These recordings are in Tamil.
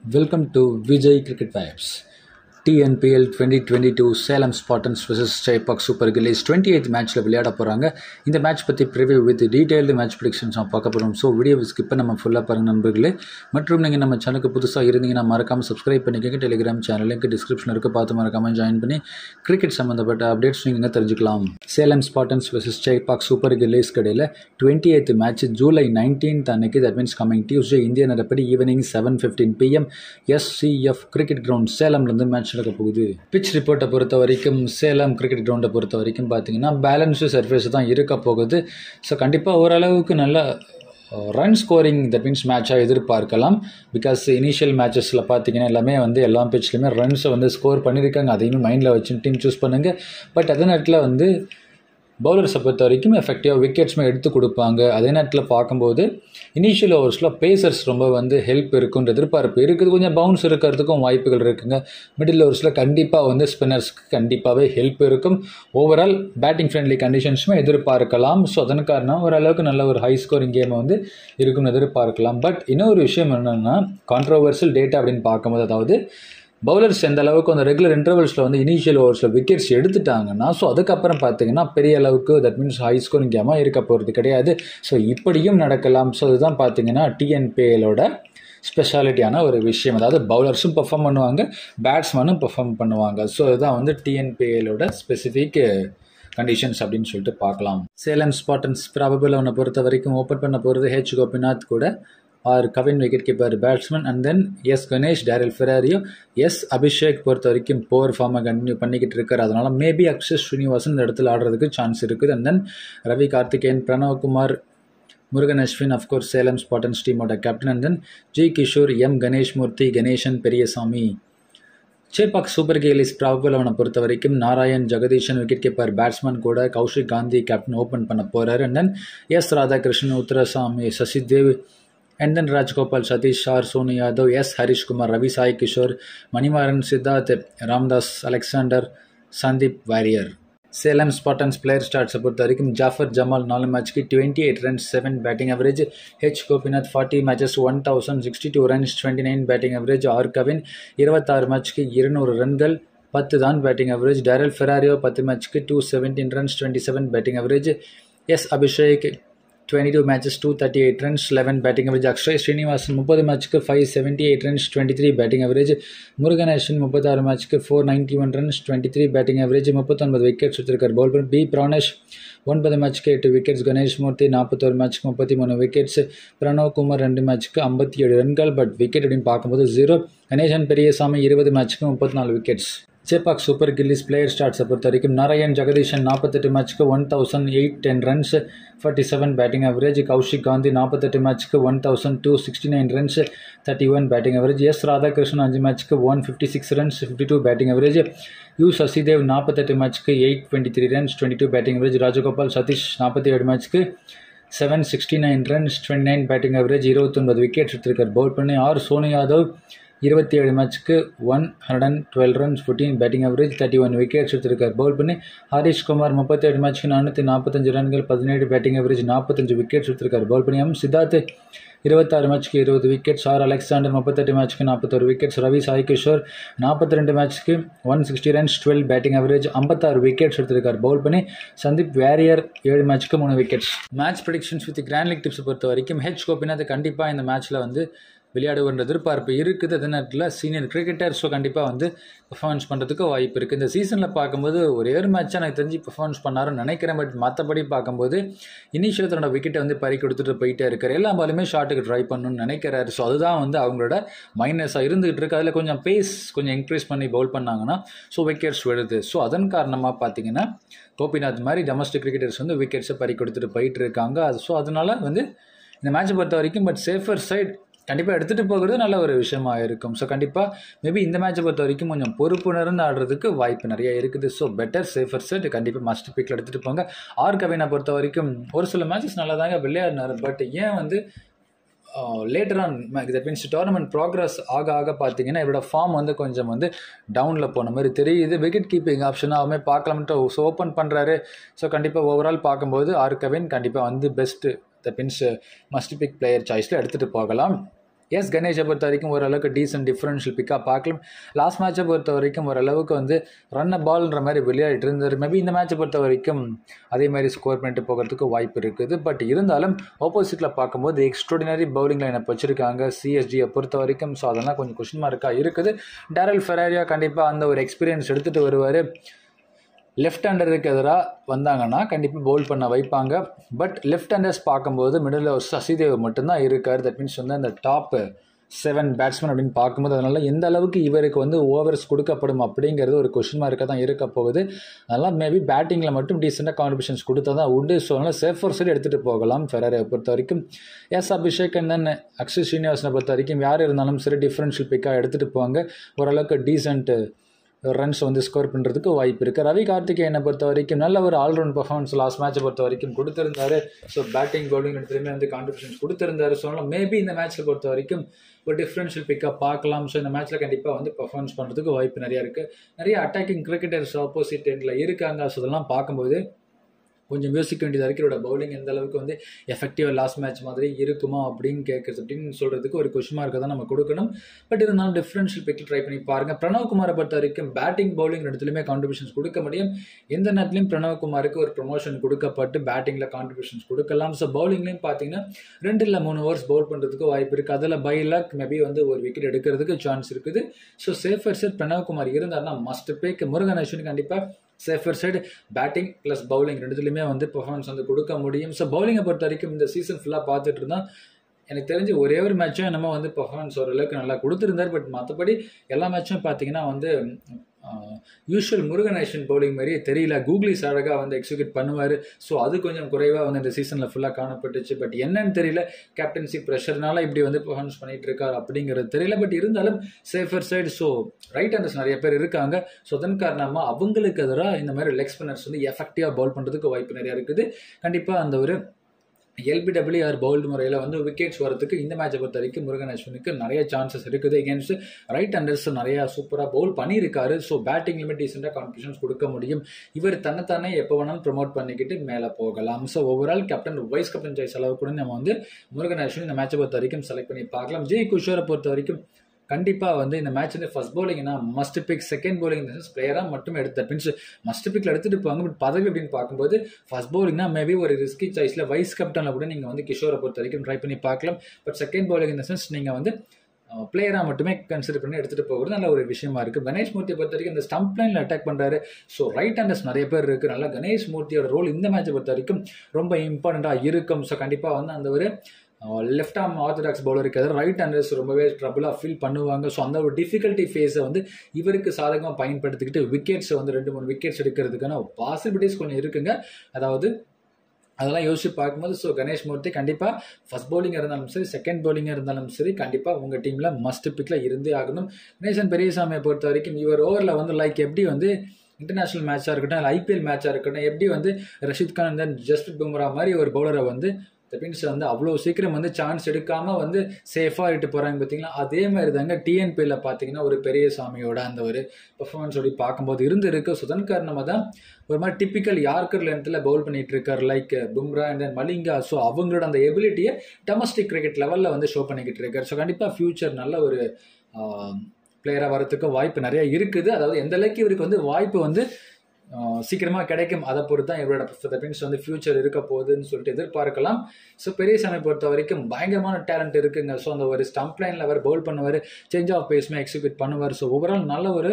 Welcome to Vijay Cricket Vibes. TNPL twenty twenty two Salem Spartans vs Chepauk super Gillies twenty eight மேட்ச்சில் விளையாட போகிறாங்க இந்த மேட்ச் பற்றி preview with detailed match predictions நம்ம பார்க்க போகிறோம் ஸோ வீடியோ ஸ்கிப் நம்ம ஃபுல்லாக பாருங்கள் நண்பர்களே மற்றும் நீங்கள் நம்ம சேனலுக்கு புதுசாக இருந்தீங்கன்னா மறக்காமல் சப்ஸ்கிரைப் பண்ணிக்கோங்க டெலிகிராம் சேனல் லிங்க் டிஸ்கிரிப்ஷன் இருக்குது பார்த்து மறக்காமல் ஜாயின் பண்ணி கிரிக்கெட் சம்மந்தப்பட்ட அப்டேட்ஸ் நீங்கள் தெரிஞ்சுக்கலாம் Salem Spartans vs Chepauk super Gillies கடையில் twenty eight match July nineteenth அன்னைக்கு தட் மீன்ஸ் கமிங் டியூஸ்டே இந்திய நேரப்படி evening seven fifteen PM SCF cricket ground சேலம்லேருந்து மேட்ச் நடக்க போகுது பிச் ரிப்போர்ட்டை பொறுத்த வரைக்கும் சேலம் கிரிக்கெட் கிரவுண்டை பொறுத்த வரைக்கும் பார்த்தீங்கன்னா பேலன்ஸ்டு சர்ஃபேஸ் தான் இருக்க போகுது ஸோ கண்டிப்பாக ஓரளவுக்கு நல்ல ரன் ஸ்கோரிங் தட் மீன்ஸ் மேட்சாக எதிர்பார்க்கலாம் பிகாஸ் இனிஷியல் மேட்சஸில் பார்த்தீங்கன்னா எல்லாமே வந்து எல்லா பிச்சிலையுமே ரன்ஸை வந்து ஸ்கோர் பண்ணியிருக்காங்க அதையுமே மைண்டில் வச்சு டீம் சூஸ் பண்ணுங்கள் பட் அதே நேரத்தில் வந்து பவுலர்ஸை பொறுத்த வரைக்கும் எஃபெக்டிவாக விக்கெட்ஸுமே எடுத்து கொடுப்பாங்க அதே நேரத்தில் பார்க்கும்போது இனிஷியல் ஓவர்ஸில் பேசர்ஸ் ரொம்ப வந்து ஹெல்ப் இருக்குன்ற எதிர்பார்ப்பு இருக்குது கொஞ்சம் பவுன்ஸ் இருக்கிறதுக்கும் வாய்ப்புகள் இருக்குங்க மிடில் ஓவர்ஸில் கண்டிப்பாக வந்து ஸ்பின்னர்ஸ்க்கு கண்டிப்பாகவே ஹெல்ப் இருக்கும் ஓவரால் பேட்டிங் ஃப்ரெண்ட்லி கண்டிஷன்ஸுமே எதிர்பார்க்கலாம் ஸோ அதன் காரணம் ஓரளவுக்கு நல்ல ஒரு ஹை ஸ்கோரிங் கேமை வந்து இருக்கும்னு எதிர்பார்க்கலாம் பட் இன்னொரு விஷயம் என்னென்னா கான்ட்ரவர்சல் டேட்டா அப்படின்னு பார்க்கும்போது அதாவது பவுலர்ஸ் எந்த அளவுக்கு அந்த ரெகுலர் இன்டர்வல்ஸில் வந்து இனிஷியல் ஓவர்ஸில் விக்கெட்ஸ் எடுத்துட்டாங்கன்னா ஸோ அதுக்கப்புறம் பார்த்தீங்கன்னா பெரிய அளவுக்கு தட் மீன்ஸ் ஹை ஸ்கோரிங் கேமாக இருக்க போகிறது கிடையாது ஸோ இப்படியும் நடக்கலாம் ஸோ இதுதான் பார்த்தீங்கன்னா டிஎன்பிஎலோட ஸ்பெஷாலிட்டியான ஒரு விஷயம் அதாவது பவுலர்ஸும் பெர்ஃபார்ம் பண்ணுவாங்க பேட்ஸ்மேனும் பெர்ஃபார்ம் பண்ணுவாங்க ஸோ இதுதான் வந்து டிஎன்பிஎலோட ஸ்பெசிஃபிக் கண்டிஷன்ஸ் அப்படின்னு சொல்லிட்டு பார்க்கலாம் சேலம் ஸ்பாட்டன்ஸ் ப்ராபபிள் அவனை பொறுத்த வரைக்கும் ஓப்பன் பண்ண போகிறது ஹெச் கோபிநாத் கூட R Kavin wicket keeper batsman and then S Ganesh Darryl Ferrario S Abhishek பொறுத்த வரைக்கும் போர் ஃபார்மை கண்டினியூ பண்ணிக்கிட்டு இருக்காரு அதனால மேபி அக்ஷய் ஸ்ரீனிவாசன் இந்த இடத்துல ஆடுறதுக்கு சான்ஸ் இருக்குது and then Ravi Karthikeyan Pranavkumar Murugan Ashwin of course Salem Spartans டீமோட captain and then G Kishore M Ganesh Moorthy Ganesan Periyasamy Chepauk super Gillies probable அவனை பொறுத்த வரைக்கும் Narayan Jagadeesan wicket keeper batsman கூட கௌஷிக் காந்தி கேப்டன் ஓப்பன் பண்ண போகிறார் and then S Radhakrishnan Uthrasamy Sasidev and then Rajgopal Sathish ஷார் Sonu Yadav S Harishkumar Ravi Sai Kishore Manimaran Siddharth Ramdas Alexander Sandeep Warrier Salem Spartans player ஸ்டார்ட்ஸை பொறுத்த வரைக்கும் ஜாஃபர் ஜமால் நாலு மேட்ச்க்கு twenty eight runs seven batting average H Gopinath forty matches one thousand sixty two runs twenty nine batting average R Kavin இருபத்தாறு மேட்ச்க்கு இருநூறு ரன்கள் பத்து தான் பேட்டிங் அவரேஜ் டேரல் ஃபெராரியோ பத்து மேட்ச்க்கு two seventeen runs twenty seven batting average S Abhishek twenty two matches two thirty eight runs eleven batting average Akshay Srinivasan முப்பது மேட்ச்க்கு five seventy eight runs twenty three batting average முருகனேஷன் முப்பத்தாறு மேட்ச்க்கு four ninety one runs twenty three batting average முப்பத்தொன்பது விக்கெட்ஸ் எடுத்திருக்கார் பவுல் பண்ணி பி பிரானேஷ் ஒன்பது மேட்ச்க்கு எட்டு விக்கெட்ஸ் கணேஷ் மூர்த்தி நாற்பத்தோரு மேட்ச்க்கு முப்பத்தி மூணு விக்கெட்ஸ் பிரணவ் குமார் ரெண்டு மேட்ச்க்கு ஐம்பத்தி ஏழு ரன்கள் பட் விக்கெட் அப்படின்னு பார்க்கும்போது ஜீரோ கணேசன் பெரியசாமி இருபது மேட்ச்க்கு முப்பத்தி நாலு wickets Chepauk super Gillies player ஸ்டார்ட்ஸை பொறுத்த வரைக்கும் நாராயண் ஜெகதீஷன் நாற்பத்தெட்டு மேட்ச்க்கு one thousand eight ten runs forty seven batting average Kaushik Gandhi நாற்பத்தெட்டு மேட்ச்க்கு one thousand two sixty nine runs thirty one batting average S Radhakrishnan அஞ்சு மேட்ச்க்கு one fifty six runs fifty two batting average U Sasidev நாற்பத்தெட்டு மேட்ச்க்கு eight twenty three runs twenty two batting average Rajagopal Sathish நாற்பத்தி ஏழு மேட்ச்க்கு seven sixty nine runs twenty nine batting average இருபத்தொன்பது விக்கெட் எடுத்திருக்கார் பவுல் பண்ணி ஆர் சோனி யாதவ் இருபத்தி ஏழு மேட்ச்க்கு one hundred and twelve runs fourteen batting average thirty one wickets எடுத்திருக்கார் பவுல் பண்ணி ஹரிஷ் குமார் முப்பத்தேழு மேட்ச்க்கு நானூற்றி நாற்பத்தஞ்சு ரன்கள் பதினேழு பேட்டிங் அவரேஜ் நாற்பத்தஞ்சு விக்கெட்ஸ் எடுத்திருக்கார் பவுல் பண்ணி எம் சித்தார்த் இருபத்தாறு மேட்ச்க்கு இருபது விக்கெட்ஸ் ஆர் அலெக்சாண்டர் முப்பத்தெட்டு மேட்ச்க்கு நாற்பத்தொரு விக்கெட்ஸ் ரவி சாய் கிஷோர் நாற்பத்தி ரெண்டு மேட்ச்க்கு one sixty runs twelve batting average ஐம்பத்தாறு விக்கெட்ஸ் எடுத்திருக்கார் பவுல் பண்ணி சந்தீப் வேரியர் ஏழு மேட்ச்க்கு மூணு wickets match predictions with grand league tips பொறுத்த வரைக்கும் ஹெச் கோபிநாத் கண்டிப்பாக இந்த மேட்ச்சில் வந்து விளையாடுவன்ற எதிர்பார்ப்பு இருக்குது அதே நேரத்தில் சீனியர் கிரிக்கெட்டர் ஸோ கண்டிப்பாக வந்து பர்ஃபார்மன்ஸ் பண்ணுறதுக்கு வாய்ப்பு இருக்குது இந்த சீசனில் பார்க்கும்போது ஒரே ஒரு மேட்சாக எனக்கு தெரிஞ்சு பர்ஃபார்மன்ஸ் பண்ணாருன்னு நினைக்கிறேன் பட் மற்றபடி பார்க்கும்போது இனிஷியல் தன்னோட விக்கெட்டை வந்து பறி கொடுத்துட்டு போயிட்டே இருக்கார் எல்லா பாலுமே ஷாட்டுக்கு ட்ரை பண்ணணும்னு நினைக்கிறாரு ஸோ அதுதான் வந்து அவங்களோட மைனஸாக இருந்துகிட்டு இருக்கு அதில் கொஞ்சம் பேஸ் கொஞ்சம் இன்க்ரீஸ் பண்ணி பவுல் பண்ணாங்கன்னா ஸோ விக்கெட்ஸ் விழுது ஸோ அதன் காரணமாக பார்த்தீங்கன்னா கோபிநாத் மாதிரி டொமஸ்டிக் கிரிக்கெட்டர்ஸ் வந்து விக்கெட்ஸை பறி கொடுத்துட்டு போயிட்டு இருக்காங்க அது ஸோ அதனால் வந்து இந்த மேட்ச்சை பொறுத்த வரைக்கும் பட் சேஃபர் சைட் கண்டிப்பாக எடுத்துகிட்டு போகிறது நல்ல ஒரு விஷயமா இருக்கும் ஸோ கண்டிப்பாக மேபி இந்த மேட்சை பொறுத்த வரைக்கும் கொஞ்சம் பொறுப்புணர்ந்து ஆடுறதுக்கு வாய்ப்பு நிறைய இருக்குது ஸோ பெட்டர் சேஃபர் செட் கண்டிப்பாக மஸ்ட் பிக்கில் எடுத்துகிட்டு போங்க ஆர் கவினை பொறுத்த வரைக்கும் ஒரு சில மேட்சஸ் நல்லா தாங்க விளையாடினார் பட் ஏன் வந்து later on that means tournament progress ஆக ஆக பார்த்தீங்கன்னா இவரோட ஃபார்ம் வந்து கொஞ்சம் வந்து டவுனில் போன மாதிரி தெரியுது விக்கெட் கீப்பிங் ஆப்ஷனாகவுமே பார்க்கலாம்ட்டு ஸோ ஓப்பன் பண்ணுறாரு ஸோ கண்டிப்பாக ஓவரால் பார்க்கும்போது ஆர் கவின் கண்டிப்பாக வந்து best that means must pick player சாய்ஸில் எடுத்துகிட்டு போகலாம் எஸ் கணேஷை பொறுத்த வரைக்கும் ஓரளவுக்கு டீசென்ட் டிஃப்ரென்ஷியல் பிக்காக பார்க்கலாம் லாஸ்ட் மேட்சை பொறுத்த வரைக்கும் ஓரளவுக்கு வந்து ரன் பால்ன்ற மாதிரி விளையாடிட்டு இருந்தார் மேபி இந்த மேட்சை பொறுத்த வரைக்கும் அதே மாதிரி ஸ்கோர் பண்ணிட்டு போகிறதுக்கு வாய்ப்பு இருக்குது பட் இருந்தாலும் ஆப்போசிட்டில் பார்க்கும்போது எக்ஸ்ட்ராடினரி பவுலிங் லைனை வச்சிருக்காங்க சிஎஸ்டியை பொறுத்த வரைக்கும் ஸோ அதெல்லாம் கொஞ்சம் கொஷின் மார்க்காக இருக்குது டேரல் ஃபெராரியா கண்டிப்பாக அந்த ஒரு எக்ஸ்பீரியன்ஸ் எடுத்துகிட்டு வருவார் லெஃப்ட் ஹேண்டருக்கு எதிராக வந்தாங்கன்னா கண்டிப்பாக பவுல் பண்ண வைப்பாங்க பட் லெஃப்ட் ஹேண்டர்ஸ் பார்க்கும்போது மிடில் சசிதேவ் மட்டும்தான் இருக்கார் தட் மீன்ஸ் வந்து அந்த டாப் செவன் பேட்ஸ்மேன் அப்படின்னு பார்க்கும்போது அதனால் எந்த அளவுக்கு இவருக்கு வந்து ஓவர்ஸ் கொடுக்கப்படும் அப்படிங்கிறது ஒரு கொஷின் மார்க்காக தான் இருக்க போகுது அதனால் மேபி பேட்டிங்கில் மட்டும் டீசெண்டாக கான்ட்ரிபியூஷன்ஸ் கொடுத்தா தான் உண்டு ஸோ அதனால் சேஃபர் சைடு எடுத்துகிட்டு போகலாம் ஃபெராரியை பொறுத்த வரைக்கும் S Abhishek and then Akshay ஸ்ரீனிவாசனை பொறுத்த வரைக்கும் யார் இருந்தாலும் சரி டிஃப்ரென்ஷியல் பிக்காக எடுத்துகிட்டு போவாங்க ஓரளவுக்கு டீசென்ட்டு ரன்ஸ் வந்து ஸ்கோர் பண்ணுறதுக்கு வாய்ப்பு இருக்குது ரவி கார்த்திகேயனை பொறுத்த வரைக்கும் நல்ல ஒரு ஆல்ரவுண்ட் பர்ஃபார்மன்ஸ் லாஸ்ட் மேட்சை பொறுத்த வரைக்கும் கொடுத்திருந்தாரு ஸோ பேட்டிங் பவுலிங் எடுத்துலையுமே வந்து கான்ட்ரிபியூஷன்ஸ் கொடுத்திருந்தாரு ஸோ மேபி இந்த மேட்ச்சில் பொறுத்த வரைக்கும் ஒரு டிஃப்ரென்ஷியல் பிக்கப் பார்க்கலாம் ஸோ இந்த மேட்ச்சில் கண்டிப்பாக வந்து பர்ஃபார்மன்ஸ் பண்ணுறதுக்கு வாய்ப்பு நிறையா இருக்குது நிறைய அட்டாக்கிங் கிரிக்கெட்டர்ஸ் ஆப்போசிட் எண்டில் இருக்காங்க ஸோ இதெல்லாம் பார்க்கும்போது கொஞ்சம் யோசிக்க வேண்டியதாக இருக்குது இவரோட பவுலிங் எந்த அளவுக்கு வந்து எஃபெக்டிவாக லாஸ்ட் மேட்ச் மாதிரி இருக்குமா அப்படின்னு கேட்குறது அப்படின்னு சொல்கிறதுக்கு ஒரு கொஷின் மார்க்கை தான் நம்ம கொடுக்கணும் பட் இருந்தாலும் டிஃப்ரென்ஷியல் பிக்கு ட்ரை பண்ணி பாருங்கள் பிரணவ் குமாரை பொறுத்த வரைக்கும் பேட்டிங் பவுலிங் இடத்துலையுமே கான்ட்ரிபியூஷன்ஸ் கொடுக்க முடியும் எந்த நேரத்துலையும் பிரணவ் குமாருக்கு ஒரு ப்ரொமோஷன் கொடுக்கப்பட்டு பேட்டிங்கில் கான்ட்ரிபியூஷன்ஸ் கொடுக்கலாம் ஸோ பவுலிங்லேயும் பார்த்தீங்கன்னா ரெண்டு இல்லை மூணு ஓவர்ஸ் பவுல் பண்ணுறதுக்கு வாய்ப்பு இருக்குது அதில் பை லக் மேபி வந்து ஒரு விக்கெட் எடுக்கிறதுக்கு சான்ஸ் இருக்குது so safer set Pranav Kumar இருந்தார்னா மஸ்ட் பேக் முருகன் அஸ்வின் கண்டிப்பாக safer side batting plus bowling ரெண்டுத்துலையுமே வந்து பெர்ஃபார்மன்ஸ் வந்து கொடுக்க முடியும் ஸோ பவுலிங்கை பொறுத்த வரைக்கும் இந்த சீசன் ஃபுல்லாக பார்த்துட்டு இருந்தால் எனக்கு தெரிஞ்சு ஒரே ஒரு மேட்சும் என்னமோ வந்து பர்ஃபார்மன்ஸ் ஓரளவுக்கு நல்லா கொடுத்துருந்தார் பட் மற்றபடி எல்லா மேட்சும் பார்த்தீங்கன்னா வந்து யூஷுவல் முருகன் ஐஷன் பவுலிங் மாதிரி தெரியல கூகுளிஸ் அழகாக வந்து எக்ஸிக்யூட் பண்ணுவார் ஸோ அது கொஞ்சம் குறைவாக வந்து இந்த சீசனில் ஃபுல்லாக காணப்பட்டுச்சு பட் என்னன்னு தெரியல கேப்டன்சி ப்ரெஷர்னால இப்படி வந்து பர்ஃபார்மன்ஸ் பண்ணிட்டு இருக்காரு அப்படிங்கிறது தெரியல பட் இருந்தாலும் safer side so right handers நிறைய பேர் இருக்காங்க ஸோ அதன் காரணமாக அவங்களுக்கு எதிராக இந்த மாதிரி லெக் ஸ்பின்னர்ஸ் வந்து எஃபெக்டிவாக பவுல் பண்ணுறதுக்கு வாய்ப்பு நிறையா இருக்குது கண்டிப்பாக அந்த ஒரு எல்பிடபிள்யூஆர் பவுல்டு முறையில் வந்து விக்கெட்ஸ் வரதுக்கு இந்த மேட்சை பொறுத்த வரைக்கும் முருகன் அஸ்வினுக்கு நிறைய சான்சஸ் இருக்குது எகேன்ஸ்ட் ரைட் ஹேண்டர்ஸ் நிறையா சூப்பராக பவுல் பண்ணியிருக்காரு ஸோ பேட்டிங்லுமே டீசெண்டாக கான்ட்ரிபியூஷன்ஸ் கொடுக்க முடியும் இவர் தன்னைத்தானே எப்போ வேணாலும் ப்ரொமோட் பண்ணிக்கிட்டு மேலே போகலாம் so overall captain vice captain choice அளவு கூட நம்ம வந்து முருகன் அஸ்வின் இந்த மேட்சை பொறுத்த வரைக்கும் செலக்ட் பண்ணி பார்க்கலாம் ஜெய் குஷோரை பொறுத்த வரைக்கும் கண்டிப்பாக வந்து இந்த மேட்ச் வந்து ஃபர்ஸ்ட் பவுலிங்னா மஸ்ட் பிக் செகண்ட் பவுலிங் பிளேயராக மட்டும் எடுத்த மீன்ஸ் மஸ்ட் பிக்கில் எடுத்துகிட்டு போவாங்க பட் பதவி அப்படின்னு பார்க்கும்போது ஃபர்ஸ்ட் பவுலிங்னா மேபி ஒரு ரிஸ்கி சாய்ஸில் வைஸ் கேப்டனில் கூட நீங்கள் வந்து கிஷோரை பொறுத்த வரைக்கும் ட்ரை பண்ணி பார்க்கலாம் பட் செகண்ட் பவுலிங் இந்த சென்ஸ் நீங்கள் வந்து பிளேயராக மட்டுமே கன்சிடர் பண்ணி எடுத்துகிட்டு போகிறது நல்ல ஒரு விஷயமா இருக்குது கணேஷ் மூர்த்தியை பொறுத்த வரைக்கும் இந்த ஸ்டம்ப் லைனில் அட்டாக் பண்ணுறாரு ஸோ ரைட் ஹேண்டர்ஸ் நிறைய பேர் இருக்குது நல்லா கணேஷ் மூர்த்தியோட ரோல் இந்த மேட்சை பொறுத்த வரைக்கும் ரொம்ப இம்பார்ட்டண்ட்டாக இருக்கும் ஸோ கண்டிப்பாக வந்து அந்த ஒரு லெஃப்ட் ஆர்ம் ஆர்த்தடாக்ஸ் பவுலருக்கு எதிராக ரைட் ஹேண்டர்ஸ் ரொம்பவே ட்ரபுளாக ஃபீல் பண்ணுவாங்க ஸோ அந்த ஒரு டிஃபிகல்ட்டி ஃபேஸை வந்து இவருக்கு சாதகமாக பயன்படுத்திக்கிட்டு விக்கெட்ஸை வந்து ரெண்டு மூணு விக்கெட்ஸ் எடுக்கிறதுக்கான பாசிபிலிட்டிஸ் கொஞ்சம் இருக்குங்க அதாவது அதெல்லாம் யோசிச்சு பார்க்கும்போது ஸோ கணேஷ் மூர்த்தி கண்டிப்பாக ஃபர்ஸ்ட் பவுலிங்காக இருந்தாலும் சரி செகண்ட் பவுலிங்காக இருந்தாலும் சரி கண்டிப்பாக உங்கள் டீமில் மஸ்ட் பிக்கில் இருந்தே ஆகணும் கணேசன் பெரியசாமியை பொறுத்த வரைக்கும் இவர் ஓவரில் வந்து லைக் எப்படி வந்து இன்டர்நேஷனல் மேட்சாக இருக்கட்டும் இல்லை ஐபிஎல் மேட்சாக இருக்கட்டும் எப்படி வந்து ரஷித் கான் தென் ஜஸ்பிரித் பும்ரா மாதிரி ஒரு பவுலரை வந்து மீன்ஸ் வந்து அவ்வளோ சீக்கிரம் வந்து சான்ஸ் எடுக்காமல் வந்து சேஃபாக இட்டு போகிறாங்க பார்த்தீங்களா அதே மாதிரி தாங்க டிஎன்பியில் பார்த்தீங்கன்னா ஒரு பெரிய சாமியோட அந்த ஒரு பர்ஃபார்மன்ஸ் அப்படி பார்க்கும்போது இருந்து இருக்கு சுதன் காரணமாக தான் ஒரு மாதிரி டிப்பிக்கல் யார்கர் லென்த்தில் பவுல் பண்ணிட்டு இருக்கார் like Bumrah and then Malinga so அவங்களோட அந்த எபிலிட்டியை டொமஸ்டிக் கிரிக்கெட் லெவலில் வந்து ஷோ பண்ணிக்கிட்டு இருக்கார் ஸோ கண்டிப்பாக ஃபியூச்சர் நல்ல ஒரு பிளேயராக வரத்துக்கு வாய்ப்பு நிறைய இருக்குது அதாவது எந்த அளவுக்கு இவருக்கு வந்து வாய்ப்பு வந்து சீக்கிரமாக கிடைக்கும் அதை பொறுத்து தான் இவரோட மீன்ஸ் வந்து ஃபியூச்சர் இருக்க போகுதுன்னு சொல்லிட்டு எதிர்பார்க்கலாம் ஸோ பெரியசாமி பொறுத்த வரைக்கும் பயங்கரமான டேலண்ட் இருக்குங்க ஸோ அந்த ஒரு ஸ்டம்ப் லைனில் அவர் பவுல் பண்ணுவார் சேஞ்ச் ஆஃப் பேஸ்மே எக்ஸிக்யூட் பண்ணுவார் ஸோ ஓவரால் நல்ல ஒரு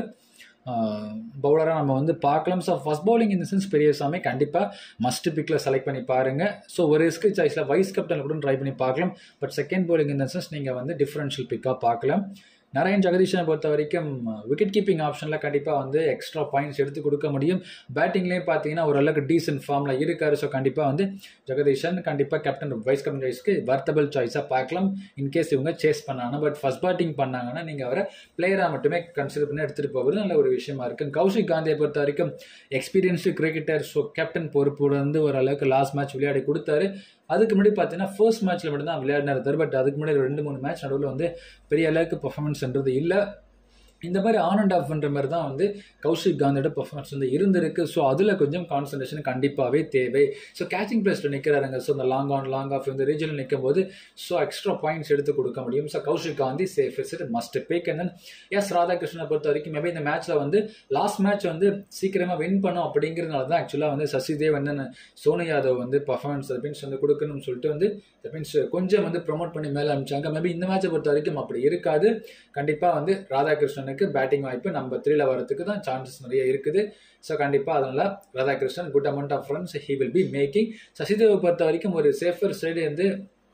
பவுலராக நம்ம வந்து பார்க்கலாம் ஸோ ஃபஸ்ட் பவுலிங் இந்த சென்ஸ் பெரியசாமி கண்டிப்பாக மஸ்ட் பிக்கில் செலக்ட் பண்ணி பாருங்கள் ஸோ ஒரு ரிஸ்க் சாய்ஸில் வைஸ் கேப்டன் கூட ட்ரை பண்ணி பார்க்கலாம் பட் செகண்ட் பவுலிங் இந்த சென்ஸ் நீங்கள் வந்து டிஃப்ரென்ஷியல் பிக்காக பார்க்கலாம் நரேன் ஜெகதீஷனை பொறுத்த வரைக்கும் விக்கெட் கீப்பிங் ஆப்ஷனில் கண்டிப்பாக வந்து எக்ஸ்ட்ரா பாயிண்ட்ஸ் எடுத்து கொடுக்க முடியும் பேட்டிங்லேயும் பார்த்தீங்கன்னா ஓரளவுக்கு டீசென்ட் ஃபார்மில் இருக்காரு ஸோ கண்டிப்பாக வந்து ஜெகதீஷன் கண்டிப்பாக கேப்டன் வைஸ் கேப்டன் சாய்ஸ்க்கு வர்த்தபிள் சாய்ஸாக பார்க்கலாம் இன்கேஸ் இவங்க சேஸ் பண்ணாங்க பட் ஃபர்ஸ்ட் பேட்டிங் பண்ணாங்கன்னா நீங்கள் அவரை பிளேயராக மட்டுமே கன்சிடர் பண்ணி எடுத்துகிட்டு போகிறது நல்ல ஒரு விஷயமா இருக்குது கௌஷிக் காந்தியை பொறுத்த வரைக்கும் எக்ஸ்பீரியன்ஸ்டு கிரிக்கெட்டர் ஸோ கேப்டன் பொறுப்பு வந்து ஓரளவுக்கு லாஸ்ட் மேட்ச் விளையாடி கொடுத்தாரு அதுக்கு முன்னாடி பார்த்தீங்கன்னா ஃபர்ஸ்ட் மேட்ச்சில் மட்டும் தான் விளையாடினார் பட் அதுக்கு முன்னாடி ரெண்டு மூணு மேட்ச் நடுவில் வந்து பெரிய அளவுக்கு பர்ஃபார்மன்ஸ்ன்றது இல்லை இந்த மாதிரி ஆன் அண்ட் ஆஃப் பண்ணுற மாதிரி தான் வந்து கௌஷிக் காந்தியோட பர்ஃபார்மன்ஸ் வந்து இருந்திருக்கு ஸோ அதில் கொஞ்சம் கான்சன்ட்ரேஷன் கண்டிப்பாகவே தேவை ஸோ கேச்சிங் பிளேஸில் நிற்கிறாருங்க ஸோ இந்த லாங் ஆன் லாங் ஆஃப் இந்த ரீஜனில் நிற்கும் போது ஸோ எக்ஸ்ட்ரா பாயிண்ட்ஸ் எடுத்து கொடுக்க முடியும் so Kaushik Gandhi safe it must pick and then S ராதாகிருஷ்ணனை பொறுத்த வரைக்கும் மேபி இந்த மேட்ச்சில் வந்து லாஸ்ட் மேட்ச் வந்து சீக்கிரமாக வின் பண்ணும் அப்படிங்கிறதுனால தான் ஆக்சுவலாக வந்து சசிதேவ் வந்து சோனி யாதவ் வந்து பர்ஃபார்மன்ஸ் மீன்ஸ் வந்து கொடுக்கணும்னு சொல்லிட்டு வந்து மீன்ஸ் கொஞ்சம் வந்து ப்ரொமோட் பண்ணி மேலே அனுப்பிச்சாங்க மேபி இந்த மேட்சை பொறுத்த வரைக்கும் அப்படி இருக்காது கண்டிப்பாக வந்து ராதாகிருஷ்ணனுக்கு பேட்டிங் வாய்ப்பு நம்பர் த்ரீல வரதுக்கு தான் சான்சஸ் நிறைய இருக்குது ஸோ கண்டிப்பாக அதனால Radhakrishnan good amount of runs he will be making சசிதேவை பொறுத்த வரைக்கும் ஒரு சேஃபர் சைடு வந்து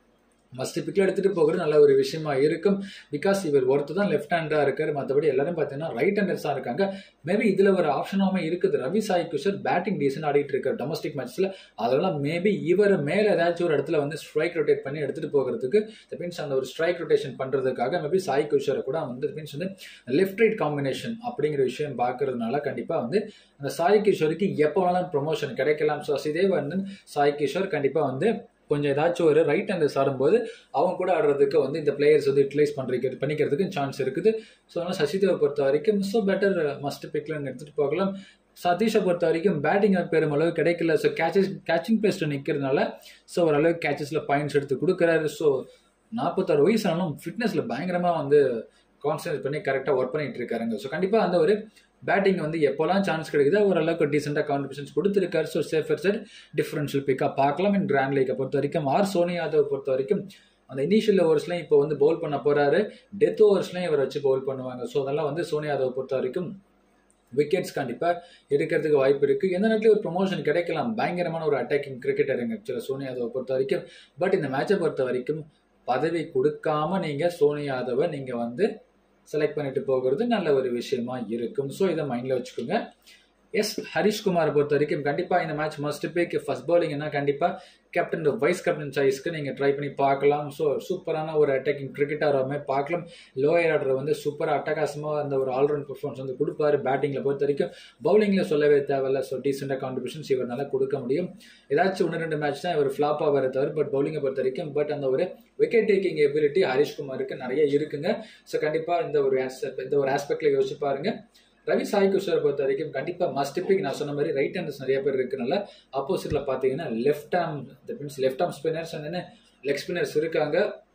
மஸ்ட் பிக்கில் எடுத்துகிட்டு போகிறது நல்ல ஒரு விஷயமா இருக்கும் பிகாஸ் இவர் ஒருத்தர் தான் லெஃப்ட் ஹேண்டாக இருக்காரு மற்றபடி எல்லாரும் பார்த்தீங்கன்னா ரைட் ஹேண்டர்ஸாக இருக்காங்க மேபி இதில் ஒரு ஆப்ஷனாகவும் இருக்குது ரவி சாய் கிஷோர் பேட்டிங் டீசன் ஆடிட்டு இருக்கார் டொமஸ்டிக் மேட்ச்சில் அதெல்லாம் மேபி இவர் மேலே ஏதாச்சும் ஒரு இடத்துல வந்து ஸ்ட்ரைக் ரொட்டேட் பண்ணி எடுத்துகிட்டு போகிறதுக்கு மீன்ஸ் அந்த ஒரு ஸ்ட்ரைக் ரொட்டேஷன் பண்ணுறதுக்காக மேபி சாய் கிஷோரை கூட வந்து மீன்ஸ் வந்து லெஃப்ட் ரைட் காம்பினேஷன் அப்படிங்கிற விஷயம் பார்க்கறதுனால கண்டிப்பாக வந்து அந்த சாய் கிஷோருக்கு எப்போ வேணாலும் ப்ரொமோஷன் கிடைக்கலாம் ஸோ இதே வந்து சாய் கிஷோர் கண்டிப்பாக வந்து கொஞ்சம் ஏதாச்சும் ஒரு ரைட் ஹேண்டர்ஸ் ஆடும்போது அவங்க கூட ஆடுறதுக்கு வந்து இந்த பிளேயர்ஸ் வந்து யூட்டிலைஸ் பண்ணுறது பண்ணிக்கிறதுக்கு சான்ஸ் இருக்குது ஸோ அதனால் சசிதேவை பொறுத்த வரைக்கும் ஸோ பெட்டர் மஸ்ட் பிக்லன்னு எடுத்துகிட்டு போகலாம் சதீஷை பொறுத்த வரைக்கும் பேட்டிங் பெருமளவு கிடைக்கல ஸோ கேச்சஸ் கேச்சிங் பேஸ்ட்டில் நிற்கிறதுனால ஸோ ஓரளவு கேச்சஸில் பாயிண்ட்ஸ் எடுத்து கொடுக்குறாரு ஸோ நாற்பத்தாறு வயசு ஆனாலும் ஃபிட்னஸில் பயங்கரமாக வந்து கான்சன்ட்ரேட் பண்ணி கரெக்டாக ஒர்க் பண்ணிட்டு இருக்காருங்க ஸோ கண்டிப்பாக அந்த ஒரு பேட்டிங் வந்து எப்போல்லாம் சான்ஸ் கிடைக்குதோ ஓரளவுக்கு டீசெண்டாக கான்ட்ரிபியூஷன்ஸ் கொடுத்துருக்காரு ஸோ சேஃபர் செட் டிஃபரன்ஷியல் பிக்காக பார்க்கலாம் இன் கிராண்ட் லீக்கை பொறுத்த வரைக்கும் ஆர் சோனி யாதவ் பொறுத்த வரைக்கும் அந்த இனிஷியல் ஓவர்ஸ்லையும் இப்போ வந்து பவுல் பண்ண போறாரு டெத் ஓவர்ஸ்லையும் இவர் வச்சு பவுல் பண்ணுவாங்க ஸோ அதெல்லாம் வந்து சோனி யாதவ் பொறுத்த வரைக்கும் விக்கெட்ஸ் கண்டிப்பாக எடுக்கிறதுக்கு வாய்ப்பு இருக்குது எந்த நேரத்துலையும் ஒரு ப்ரொமோஷன் கிடைக்கலாம் பயங்கரமான ஒரு அட்டாக்கிங் கிரிக்கெட்டருங்க ஆக்சுவலாக சோனி யாதவை பொறுத்த வரைக்கும் பட் இந்த மேட்சை பொறுத்த வரைக்கும் பதவி கொடுக்காம நீங்கள் சோனி யாதவை நீங்கள் வந்து செலக்ட் பண்ணிட்டு போகிறது நல்ல ஒரு விஷயமா இருக்கும் ஸோ இதை மைண்டில் வச்சுக்கோங்க எஸ் ஹரிஷ்குமார் பொறுத்த வரைக்கும் கண்டிப்பாக இந்த மேட்ச் மஸ்ட் பிக் ஃபர்ஸ்ட் பவுலிங்னா கண்டிப்பாக கேப்டன் வைஸ் கேப்டன் சாய்ஸ்க்கு நீங்கள் ட்ரை பண்ணி பார்க்கலாம் ஸோ சூப்பரான ஒரு அட்டாக்கிங் கிரிக்கெட்டாக பார்க்கலாம் லோயர் ஆர்டர் வந்து சூப்பராக அட்டகாசமாக அந்த ஒரு ஆல்ரவுண்ட் பர்ஃபார்மன்ஸ் வந்து கொடுப்பாரு பேட்டிங்கில் பொறுத்த வரைக்கும் பவுலிங்கில் சொல்லவே தேவையில்ல ஸோ டீசெண்டாக கான்ட்ரிபியூஷன்ஸ் இவரால் கொடுக்க முடியும் ஏதாச்சும் ஒன்று ரெண்டு மேட்ச் தான் இவர் ஃப்ளாப்பாக வர தவிர பட் பவுலிங்கை பொறுத்த வரைக்கும் பட் அந்த ஒரு விக்கெட் டேக்கிங் எபிலிட்டி ஹரிஷ்குமாருக்கு நிறைய இருக்குங்க ஸோ கண்டிப்பாக இந்த ஒரு இந்த ஒரு ஆஸ்பெக்டில் யோசிச்சு பாருங்க ரவி சாய் கிஷோரை பொறுத்த வரைக்கும் கண்டிப்பாக மஸ்ட் பிக் நான் சொன்ன மாதிரி ரைட் ஹேண்டர்ஸ் நிறைய பேர் இருக்கனால ஆப்போசிட்ல பார்த்தீங்கன்னா left arm that means left arm spinners and leg spinners இருக்காங்க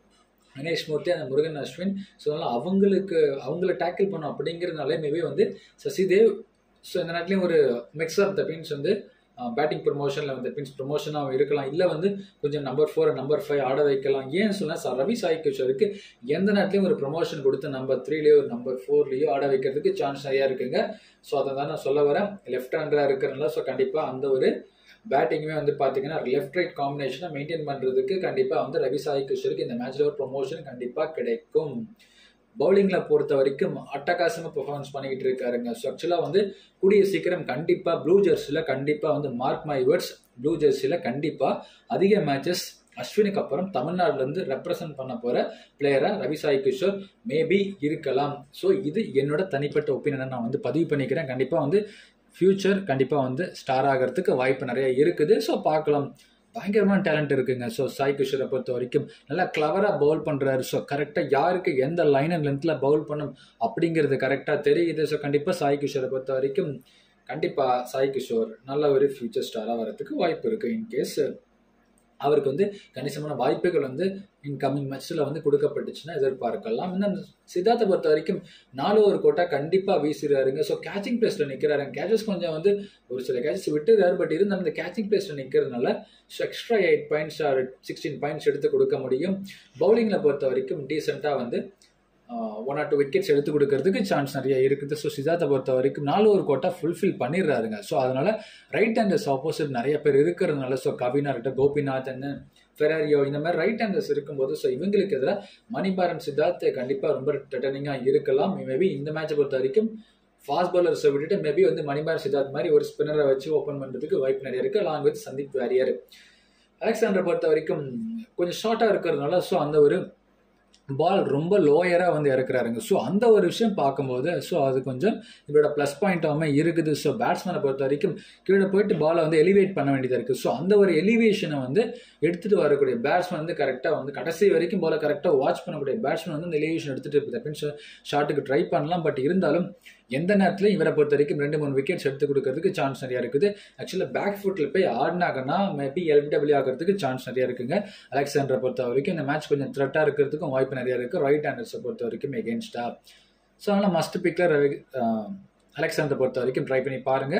கணேஷ் மூர்த்தி அந்த முருகன் அஸ்வின் ஸோ அதனால் அவங்களுக்கு அவங்கள டேக்கிள் பண்ணும் அப்படிங்கிறதுனால மேபி வந்து சசிதேவ் ஸோ இந்த நேரத்துலையும் ஒரு மிக்ஸ் ஆஃப் த மீன்ஸ் வந்து பேட்டிங் ப்ரொமோஷனில் வந்து மீன்ஸ் ப்ரொமோஷனாக இருக்கலாம் இல்லை வந்து கொஞ்சம் நம்பர் ஃபோர் நம்பர் ஃபைவ் ஆட வைக்கலாம் ஏன் சொன்னால் ரவி சாய் கிஷோருக்கு எந்த நேரத்துலையும் ஒரு ப்ரொமோஷன் கொடுத்து நம்பர் த்ரீலேயோ ஒரு நம்பர் ஃபோர்லேயோ ஆட வைக்கிறதுக்கு சான்ஸ் நிறையா இருக்குங்க ஸோ அதை தான் நான் சொல்ல வரேன் லெஃப்ட் ஹேண்டராக இருக்கிறனால ஸோ கண்டிப்பாக அந்த ஒரு பேட்டிங்குமே வந்து பார்த்தீங்கன்னா லெஃப்ட் ரைட் காம்பினேஷனை மெயின்டைன் பண்ணுறதுக்கு கண்டிப்பாக வந்து ரவி சாய் கிஷோருக்கு இந்த மேட்ச்சில் ஒரு ப்ரொமோஷன் கண்டிப்பாக கிடைக்கும் பவுலிங்கில் பொறுத்த வரைக்கும் அட்டகாசமாக பெர்ஃபார்மன்ஸ் பண்ணிக்கிட்டு இருக்காருங்க ஸோ ஆக்சுவலாக வந்து கூடிய சீக்கிரம் கண்டிப்பாக ப்ளூ ஜெர்சியில் கண்டிப்பாக வந்து மார்க் மை வேர்ட்ஸ் ப்ளூ ஜெர்சியில் கண்டிப்பாக அதிக மேட்சஸ் அஸ்வினுக்கு அப்புறம் தமிழ்நாட்டிலேருந்து ரெப்ரசன்ட் பண்ண போகிற பிளேயராக ரவி சாய் கிஷோர் மேபி இருக்கலாம் ஸோ இது என்னோட தனிப்பட்ட ஒப்பீனியனை நான் வந்து பதிவு பண்ணிக்கிறேன் கண்டிப்பாக வந்து ஃப்யூச்சர் கண்டிப்பாக வந்து ஸ்டார் ஆகிறதுக்கு வாய்ப்பு நிறைய இருக்குது ஸோ பார்க்கலாம் பயங்கரமான டேலண்ட் இருக்குங்க ஸோ சாய் கிஷோரை பொறுத்த வரைக்கும் நல்லா கிளவராக பவுல் பண்ணுறாரு ஸோ கரெக்டாக யாருக்கு எந்த லைன் அண்ட் லென்த்தில் பவுல் பண்ணும் அப்படிங்கிறது கரெக்டாக தெரியுது ஸோ கண்டிப்பாக சாய் கிஷோரை பொறுத்த வரைக்கும் கண்டிப்பாக சாய் கிஷோர் நல்ல ஒரு ஃபியூச்சர் ஸ்டாராக வரதுக்கு வாய்ப்பு இருக்குது இன்கேஸ் அவருக்கு வந்து கணிசமான வாய்ப்புகள் வந்து இன்கமிங் மேட்ச்சில் வந்து கொடுக்கப்பட்டுச்சுன்னா எதிர்பார்க்கலாம் இன்னும் சித்தார்த்தை பொறுத்த வரைக்கும் நாலு ஒரு கோட்டா கண்டிப்பாக வீசுறாருங்க ஸோ கேச்சிங் பிளேஸில் நிற்கிறாருங்க கேச்சஸ் கொஞ்சம் வந்து ஒரு சில கேச்சஸ் விட்டுறாரு பட் இருந்தாலும் இந்த கேச்சிங் பிளேஸில் நிற்கிறதுனால so extra eight points or sixteen points எடுத்து கொடுக்க முடியும் பவுலிங்கில் பொறுத்த வரைக்கும் டீசெண்டாக வந்து ஒன் ஆர் டூ விக்கெட்ஸ் எடுத்து கொடுக்கறதுக்கு சான்ஸ் நிறைய இருக்குது ஸோ சித்தார்த்தை பொறுத்த வரைக்கும் நாலு ஒரு கோட்டா ஃபுல்ஃபில் பண்ணிடுறாருங்க ஸோ அதனால ரைட் ஹேண்டர்ஸ் ஆப்போசிட் நிறைய பேர் இருக்கிறதுனால ஸோ கவினா இருக்கட்டும் கோபிநாத் என்ன ஃபெராரியோ இந்த மாதிரி ரைட் ஹேண்டர்ஸ் இருக்கும்போது ஸோ இவங்களுக்கு எதிராக மணிபாரன் சித்தார்த் கண்டிப்பாக ரொம்ப ரிட்டர்னிங்காக இருக்கலாம் மேபி இந்த மேட்சை பொறுத்த வரைக்கும் ஃபாஸ்ட் பாலர்ஸை விட்டுட்டு மேபி வந்து மணிபாரன் சித்தார்த் மாதிரி ஒரு ஸ்பின்னரை வச்சு ஓப்பன் பண்ணுறதுக்கு வாய்ப்பு நிறைய இருக்குது அலாங் வித் சந்தீப் வாரியர் அலெக்சாண்டரை பொறுத்த வரைக்கும் கொஞ்சம் ஷார்ட்டாக இருக்கிறதுனால ஸோ அந்த ஒரு பால் ரொம்ப லோயராக வந்து இறக்குறாருங்க ஸோ அந்த ஒரு விஷயம் பார்க்கும்போது ஸோ அது கொஞ்சம் இவரோட ப்ளஸ் பாயிண்டாகவும் இருக்குது ஸோ பேட்ஸ்மேனை பொறுத்த வரைக்கும் கீழே போயிட்டு பாலை வந்து எலிவேட் பண்ண வேண்டியதாக இருக்குது ஸோ அந்த ஒரு எலிவேஷனை வந்து எடுத்துகிட்டு வரக்கூடிய பேட்ஸ்மேன் வந்து கரெக்டாக வந்து கடைசி வரைக்கும் பாலை கரெக்டாக வாட்ச் பண்ணக்கூடிய பேட்ஸ்மேன் வந்து இந்த எலிவேஷன் எடுத்துகிட்டு தட் மீன்ஸ் ஷாட்டுக்கு ட்ரை பண்ணலாம் பட் இருந்தாலும் எந்த நேரத்திலும் இவரை பொறுத்த வரைக்கும் ரெண்டு மூணு விக்கெட்ஸ் எடுத்து கொடுக்கறதுக்கு சான்ஸ் நிறையா இருக்குது ஆக்சுவலாக பேக் ஃபுட்டில் போய் ஆடினாங்கன்னா மேபி எல்பிடபிள்யூ ஆகிறதுக்கு சான்ஸ் நிறையா இருக்குங்க அலெக்சாண்டரை பொறுத்த வரைக்கும் இந்த மேட்ச் கொஞ்சம் த்ரெட்டாக இருக்கிறதுக்கும் வாய்ப்பு நிறையா இருக்குது ரைட் ஹேண்டர்ஸை பொறுத்த வரைக்கும் எகென்ஸ்டா ஸோ அதனால் மஸ்ட் பிக்கர் ரவி அலெக்சாண்டரை பொறுத்த வரைக்கும் ட்ரை பண்ணி பாருங்கள்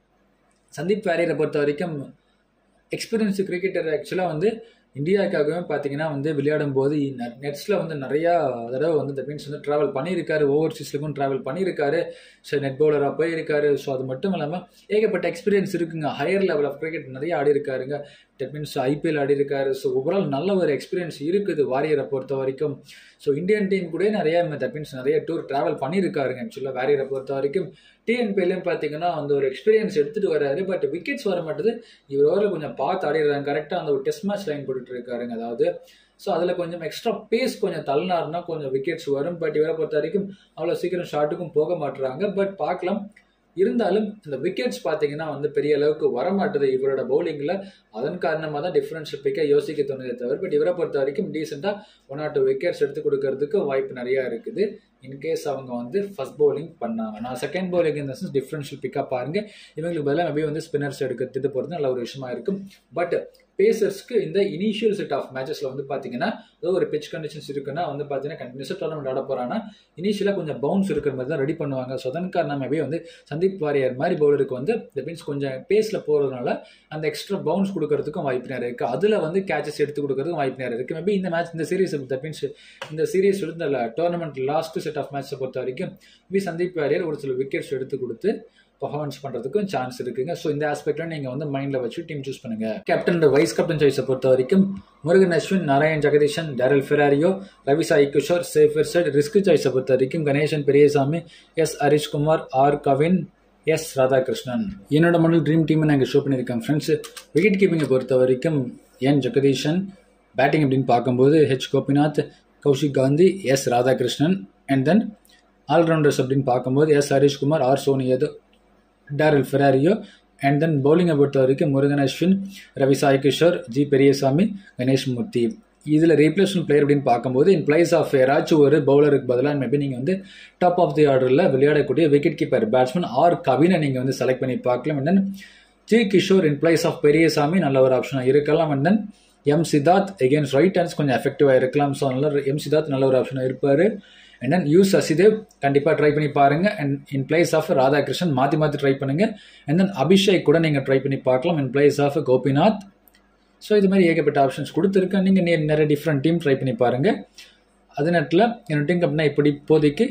சந்தீப் வாரியரை பொறுத்த வரைக்கும் எக்ஸ்பீரியன்ஸ் கிரிக்கெட்டர் ஆக்சுவலாக வந்து இந்தியாவுக்காகவே பார்த்தீங்கன்னா வந்து விளையாடும் போது நெட்ஸில் வந்து நிறையா தடவை வந்து தட் மீன்ஸ் வந்து ட்ராவல் பண்ணியிருக்காரு ஓவர்சீஸ்லுக்கும் ட்ராவல் பண்ணியிருக்காரு ஸோ நெட் பவுலராக போயிருக்காரு ஸோ அது மட்டும் இல்லாமல் ஏகப்பட்ட எக்ஸ்பீரியன்ஸ் இருக்குங்க ஹையர் லெவல் ஆஃப் கிரிக்கெட் நிறைய ஆடி இருக்காருங்க தட் மீன்ஸ் ஐபிஎல் ஆடி இருக்காரு ஸோ ஓவரால் நல்ல ஒரு எக்ஸ்பீரியன்ஸ் இருக்குது வாரியரை பொறுத்த வரைக்கும் ஸோ இந்தியன் டீம் கூட நிறைய தட் மீன்ஸ் நிறைய டூர் ட்ராவல் பண்ணியிருக்காருங்க ஆக்சுவலாக வாரியரை பொறுத்த வரைக்கும் டிஎன்பிலையும் பார்த்தீங்கன்னா அந்த ஒரு எக்ஸ்பீரியன்ஸ் எடுத்துகிட்டு வராரு பட் விக்கெட்ஸ் வர மாட்டேது இவர் ஓவரில் கொஞ்சம் பார்த்து ஆடிடுறாங்க கரெக்டாக அந்த ஒரு டெஸ்ட் மேட்ச் லைன் போட்டுட்டு இருக்காருங்க அதாவது ஸோ அதில் கொஞ்சம் எக்ஸ்ட்ரா பேஸ் கொஞ்சம் தள்ளினாருன்னா கொஞ்சம் விக்கெட்ஸ் வரும் பட் இவரை பொறுத்த வரைக்கும் அவ்வளோ சீக்கிரம் ஷாட்டுக்கும் போக மாட்டுறாங்க பட் பார்க்கலாம் இருந்தாலும் இந்த விக்கெட்ஸ் பார்த்தீங்கன்னா வந்து பெரிய அளவுக்கு வரமாட்டுது இவரோட பவுலிங்கில் அதன் காரணமாக தான் டிஃப்ரென்ஷியல் பிக்கை யோசிக்க தோணுதே தவிர பட் இவரை பொறுத்த வரைக்கும் டீசெண்டாக ஒன் ஆர் டூ விக்கெட்ஸ் எடுத்து கொடுக்கறதுக்கு வாய்ப்பு நிறையா இருக்குது இன்கேஸ் அவங்க வந்து ஃபர்ஸ்ட் பவுலிங் பண்ணாங்க நான் செகண்ட் பவுலிங் இந்த சென்ஸ் டிஃப்ரென்ஷியல் பிக்கப் பாருங்க இவங்களுக்கு பதிலாக மேபி வந்து ஸ்பின்னர்ஸ் எடுக்கிறது போகிறது நல்ல ஒரு விஷயமா இருக்கும் பட் பேசர்ஸ்க்கு இந்த இனிஷியல் செட் ஆஃப் மேட்சஸில் வந்து பார்த்தீங்கன்னா ஏதோ ஒரு பிச் கண்டிஷன்ஸ் இருக்குன்னா வந்து பார்த்தீங்கன்னா கண்டினியூஸாக டோர்னமெண்ட் ஆட போகிறாங்கன்னா இனிஷியலாக கொஞ்சம் பவுன்ஸ் இருக்கிற மாதிரி தான் ரெடி பண்ணுவாங்க ஸோ அதன் காரணம் மேபி வந்து சந்தீப் வாரியர் மாதிரி பவுலருக்கு வந்து இந்த மீன்ஸ் கொஞ்சம் பேஸில் போகிறதுனால அந்த எக்ஸ்ட்ரா பவுன்ஸ் கொடுக்கறதுக்கும் வாய்ப்பு நிறைய இருக்குது அதில் வந்து கேச்சஸ் எடுத்து கொடுக்கறதுக்கும் வாய்ப்பு நிறைய இருக்குது மேபி இந்த மேட்ச் இந்த சீரீஸ் தட் மீன்ஸ் இந்த சீரீஸ் இந்த டோர்னமெண்ட் லாஸ்ட் செட் ஆஃப் மேட்ச்சை பொறுத்த வரைக்கும் மேபி சந்தீப் வாரியர் ஒரு சில விக்கெட்ஸ் எடுத்து கொடுத்து பர்ஃபார்மன்ஸ் பண்ணுறதுக்கும் சான்ஸ் இருக்குங்க ஸோ இந்த ஆஸ்பெக்ட்ல நீங்கள் வந்து மைண்டில் வச்சு டீம் சூஸ் பண்ணுங்க கேப்டன் வைஸ் கேப்டன் சாய்ஸை பொறுத்த வரைக்கும் Murugan Ashwin Narayan Jagadeesan Daryl Ferrario Ravi Sai Kishore safer side risk சாய்ஸை பொறுத்த வரைக்கும் Ganesan Periyasamy S Harishkumar R Kavin S Radhakrishnan என்னோட மாடல் ட்ரீம் டீம் நான் இங்கே ஷோ பண்ணியிருக்கேன் ஃப்ரெண்ட்ஸ் விக்கெட் கீப்பிங்கை பொறுத்த வரைக்கும் என் ஜெகதீஷன் பேட்டிங் அப்படின்னு பார்க்கும்போது H Gopinath Kaushik Gandhi S Radhakrishnan and then allrounders அப்படின்னு பார்க்கும்போது S Harishkumar R Soni Yadav Daryl Ferrario and then பவுலிங்கை பொறுத்த வரைக்கும் முருகன் அஸ்வின் ரவி சாய் கிஷோர் ஜி பெரியசாமி கணேஷ் மூர்த்தி இதில் ரீப்ளேஸ்மெண்ட் பிளேயர் அப்படின்னு பார்க்கும்போது இன் பிளேஸ் ஆஃப் ஏராச்சும் ஒரு பவுலருக்கு பதிலாக மேபி நீங்கள் வந்து டாப் ஆஃப் தி ஆர்டரில் விளையாடக்கூடிய விக்கெட் கீப்பர் பேட்ஸ்மேன் ஆர் கவினை நீங்கள் வந்து செலக்ட் பண்ணி பார்க்கலாம் and then G Kishore in place of Periyasamy நல்ல ஒரு ஆப்ஷனாக இருக்கலாம் and then M Siddharth against right hands கொஞ்சம் எஃபெக்டிவாக இருக்கலாம் ஸோ நல்ல எம் சித்தார்த் நல்ல ஒரு ஆப்ஷனாக இருப்பார் அண்ட் தென் யூ சசிதேவ் கண்டிப்பாக ட்ரை பண்ணி பாருங்க and in place of Radhakrishnan மாற்றி மாற்றி ட்ரை பண்ணுங்க அண்ட் தென் அபிஷேக் கூட நீங்கள் ட்ரை பண்ணி பார்க்கலாம் in place of Gopinath so இது மாதிரி ஏகப்பட்ட ஆப்ஷன்ஸ் கொடுத்துருக்கேன் நீங்கள் நிறைய டிஃப்ரெண்ட் டீம் ட்ரை பண்ணி பாருங்கள் அது நேரத்தில் என்னோட டீம் அப்படின்னா இப்படி இப்போதைக்கு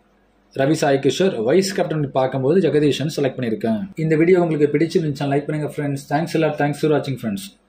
ரவி சாய் கிஷோர் வைஸ் கேப்டன் பார்க்கும்போது ஜெகதீஷன் செலக்ட் பண்ணியிருக்கேன் இந்த வீடியோ உங்களுக்கு பிடிச்சிருந்துச்சா லைக் பண்ணுங்கள் ஃப்ரெண்ட்ஸ் தேங்க்ஸ் எல்லாம் தேங்க்ஸ் ஃபார் வாட்சிங் ஃப்ரெண்ட்ஸ்